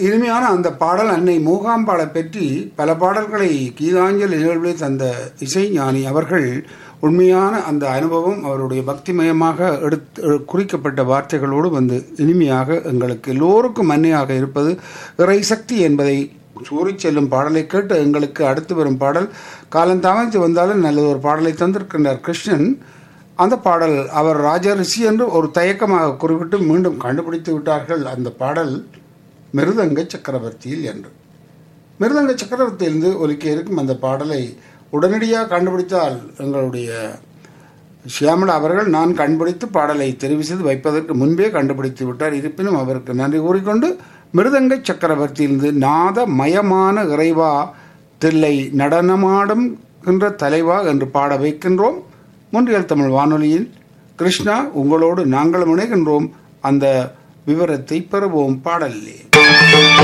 இனிமையான அந்த பாடல் அன்னை மூகாம்பாளை பற்றி பல பாடல்களை கீதாஞ்சலி நிகழ்வில் தந்த இசைஞானி அவர்கள் உண்மையான அந்த அனுபவம் அவருடைய பக்திமயமாக எடுத்து குறிக்கப்பட்ட வார்த்தைகளோடு வந்து இனிமையாக எங்களுக்கு எல்லோருக்கும் மன்னியாக இருப்பது இறை சக்தி என்பதை சூறி செல்லும் பாடலை கேட்டு எங்களுக்கு அடுத்து வரும் பாடல் காலந்தாமத்து வந்தாலும் நல்ல ஒரு பாடலை தந்திருக்கின்றார் கிருஷ்ணன் அந்த பாடல் அவர் ராஜா ரிஷி என்று ஒரு தயக்கமாக குறிப்பிட்டு மீண்டும் கண்டுபிடித்து விட்டார்கள் அந்த பாடல் மிருதங்க சக்கரவர்த்தியில் என்று மிருதங்க சக்கரவர்த்தியிலிருந்து ஒலிக்க இருக்கும் அந்த பாடலை உடனடியாக கண்டுபிடித்தால் எங்களுடைய ஷியாமலா அவர்கள் நான் கண்டுபிடித்து பாடலை தெரிவு செய்து வைப்பதற்கு முன்பே கண்டுபிடித்து விட்டார் இருப்பினும் அவருக்கு நன்றி கூறிக்கொண்டு மிருதங்க சக்கரவர்த்தியிலிருந்து நாத மயமான இறைவா தில்லை நடனமாடும் என்ற தலைவா என்று பாட வைக்கின்றோம் முன்றியல் தமிழ் வானொலியில் கிருஷ்ணா உங்களோடு நாங்களும் இணைகின்றோம் அந்த விவரத்தை பெறுவோம் பாடலிலே